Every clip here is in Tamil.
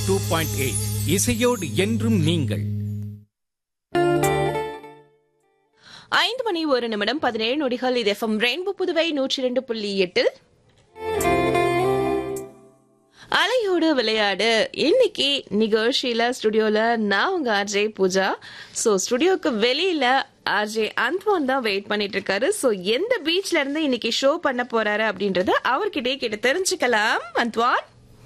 டூ பாயிண்ட் எயிட் இசையோடு என்றும் நீங்கள் ஐந்து மணி ஒரு நிமிடம் பதினேழு நொடிகள் இது எஃப்எம் ரெயின்போ புதுவை நூற்றி ரெண்டு புள்ளி எட்டு அலையோடு விளையாடு இன்னைக்கு நிகழ்ச்சியில ஸ்டுடியோல நான் உங்க ஆர்ஜே பூஜா ஸோ ஸ்டுடியோக்கு வெளியில ஆர்ஜே அந்த்வான் தான் வெயிட் பண்ணிட்டு இருக்காரு ஸோ எந்த பீச்ல இருந்து இன்னைக்கு ஷோ பண்ண போறாரு அப்படின்றத அவர்கிட்டயே கேட்டு தெரிஞ்சுக்கலாம் அந்த்வான்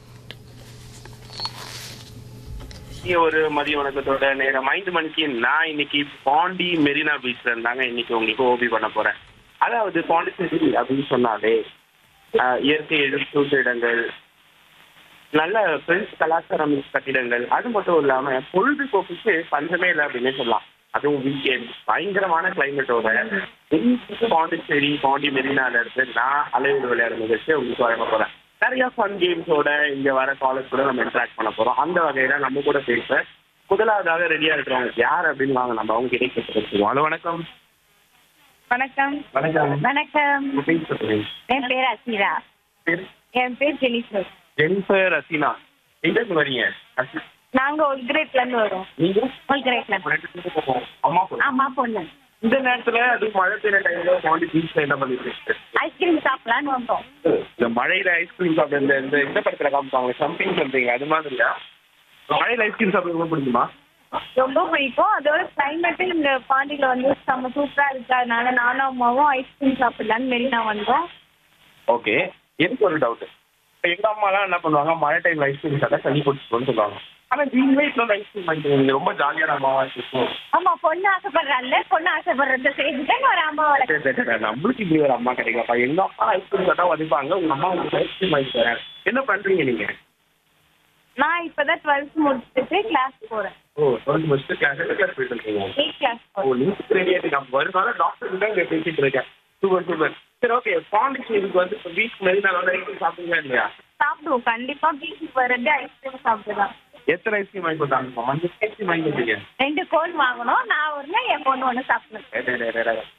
இங்க ஒரு மதிய வணக்கத்தோட நேரம் ஐந்து மணிக்கு நான் இன்னைக்கு பாண்டி மெரினா பீச்ல இருந்தாங்க இன்னைக்கு உங்களுக்கு ஓபி பண்ண போறேன் அதாவது பாண்டிச்சேரி அப்படின்னு சொன்னாலே ஆஹ், இயற்கை எழுத்து இடங்கள் நல்ல பிரெஞ்சு கலாச்சாரம் கட்டிடங்கள் அது மட்டும் இல்லாம பொழுதுபோக்குக்கு பஞ்சமே இல்லை அப்படின்னு சொல்லலாம் அதுவும் வீக்கெண்ட் பயங்கரமான கிளைமேட்டோட பாண்டிச்சேரி பாண்டி மெரினால இருந்து நான் அலைவில் விளையாடும் நிகழ்ச்சி உங்களுக்கு வழங்க போறேன் நிறைய ஃபன் கேம்ஸோட இங்க வர காலேஜ் கூட நம்ம இன்டராக்ட் பண்ண போறோம் அந்த வகையில நம்ம கூட பேச முதலாவதாக ரெடியா இருக்கிறவங்க யார் அப்படின்னு வாங்க நம்ம அவங்க கிட்டே கேட்டு ஹலோ வணக்கம் வணக்கம் வணக்கம் வணக்கம் உங்க பேர் சொல்லுங்க. என் பேர் அசீரா பேர் என் பேர் ஜெனிஃபர் ஜெனிஃபர் ரசீனா எங்க இருந்து வரீங்க அசி- நாங்க உள்கிரேட்ல இருந்து வரோம் நீங்க உள்கிரேட்ல அம்மா கூட அம்மா பொண்ணு இந்த நேரத்துல அது மழை பெய்யுற டைம்ல பாண்டி பீச்ல என்ன பண்ணிட்டு இருக்கு? ஐஸ்கிரீம் சாப்பிடலான்னு வந்தோம் இந்த மழையில ஐஸ்கிரீம் சாப்பிட இந்த இந்த இந்த படத்துல காமிப்பாங்க சம்திங் சொல்றீங்க அது மாதிரியா மழையில ஐஸ்கிரீம் சாப்பிட ரொம்ப பிடிக்குமா ரொம்ப பிடிக்கும் அதோட கிளைமேட்டு இந்த பாண்டியில வந்து செம்ம சூப்பரா இருக்கு அதனால நானும் அம்மாவும் ஐஸ்கிரீம் சாப்பிடலான்னு மெரினா வந்தோம் ஓகே எனக்கு ஒரு டவுட் எங்க அம்மாலாம் என்ன பண்ணுவாங்க மழை டைம்ல ஐஸ்கிரீம் சாப்பிட்டா தண்ணி குடிச்சுக்கோன்னு சொல்லுவாங்க ஆனா நீங்களே இப்ப வந்து ஐஸ்கிரீம் பண்ணிட்டு நீங்க ரொம்ப ஜாலியான அம்மாவா இருக்கும் ஆமா பொண்ணு ஆசைப்படுறாள்ல பொண்ணு ஆசைப்படுறத செய்துட்டு ஒரு அம்மாவோட சரி, சரி, சரி. நம்மளுக்கு இப்படி ஒரு அம்மா கிடைக்கலப்பா எங்க அப்பா ஐஸ்கிரீம் சாப்பிட்டா வதிப்பாங்க உங்க அம்மா உங்களுக்கு ஐஸ்கிரீம் வாங்கி தரேன் என்ன பண்றீங்க நீங்க நான் இப்பதான் டுவெல்த் முடிச்சுட்டு கிளாஸ் போறேன் ஓ டுவெல்த் முடிச்சுட்டு கிளாஸ் கிளாஸ் போயிட்டு இருக்கீங்க எயிட் கிளாஸ் ஓ போறேன் நீங்க ரெடியா நான் வருங்கால டாக்டர் தான் இங்க பேசிட்டு இருக்கேன் சூப்பர் சூப்பர் சரி ஓகே பாண்டிச்சேரிக்கு வந்து இப்போ வீக் மெரினா வந்து ஐஸ்கிரீம் சாப்பிடுங்க இல்லையா சாப்பிடுவோம் கண்டிப்பா பீச்சுக்கு வர்றது ஐஸ்கிரீம் சாப்பிடலாம் எத்தனை ஐஸ்கிரீம் வாங்கி கொடுத்தாங்க மஞ்சள் ஐஸ்கிரீம் வாங்கி கொடுத்தீங்க ரெண்டு கோன் வாங்கணும் நான் ஒண்ணு என் பொண்ணு ஒண்ணு சாப்பிடணும்